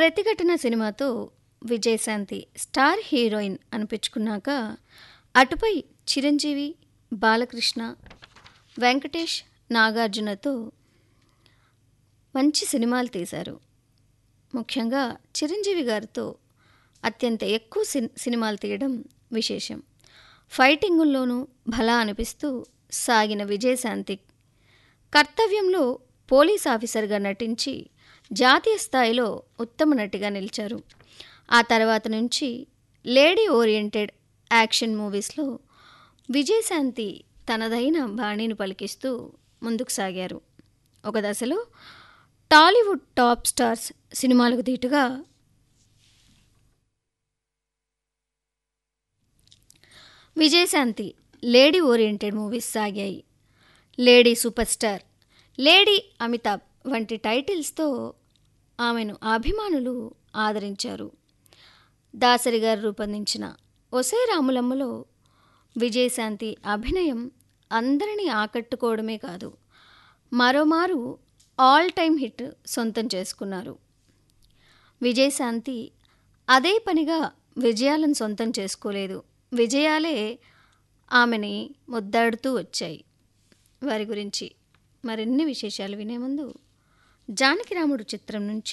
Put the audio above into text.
ప్రతిఘటన సినిమాతో Vijayashanti star heroine అనిపించుకున్నాక అటుపై చిరంజీవి బాలకృష్ణ వెంకటేష్ నాగార్జునతో మంచి సినిమాలు తీశారు ముఖ్యంగా చిరంజీవి గారితో అత్యంత ఎక్కువ సిన్- సినిమాలు తీయడం విశేషం ఫైటింగుల్లోనూ భలా అనిపిస్తూ సాగిన విజయశాంతి కర్తవ్యంలో పోలీస్ ఆఫీసర్గా నటించి జాతీయ స్థాయిలో ఉత్తమ నటిగా నిలిచారు ఆ తర్వాత నుంచి లేడీ ఓరియంటెడ్ యాక్షన్ మూవీస్లో విజయశాంతి తనదైన బాణీని పలికిస్తూ ముందుకు సాగారు ఒక దశలో టాలీవుడ్ టాప్ స్టార్స్ సినిమాలకు దీటుగా విజయశాంతి లేడీ ఓరియంటెడ్ మూవీస్ సాగాయి lady super star lady Amitabh వంటి టైటిల్స్తో ఆమెను అభిమానులు ఆదరించారు దాసరి గారు రూపొందించిన ఒసే రాములమ్మలో విజయశాంతి అభినయం అందరినీ ఆకట్టుకోవడమే కాదు మరోమారు ఆల్ టైమ్ హిట్ సొంతం చేసుకున్నారు విజయశాంతి అదే పనిగా విజయాలను సొంతం చేసుకోలేదు విజయాలే ఆమెని ముద్దాడుతూ వచ్చాయి వారి గురించి మరిన్ని విశేషాలు వినే ముందు జానకిరాముడు చిత్రం నుంచి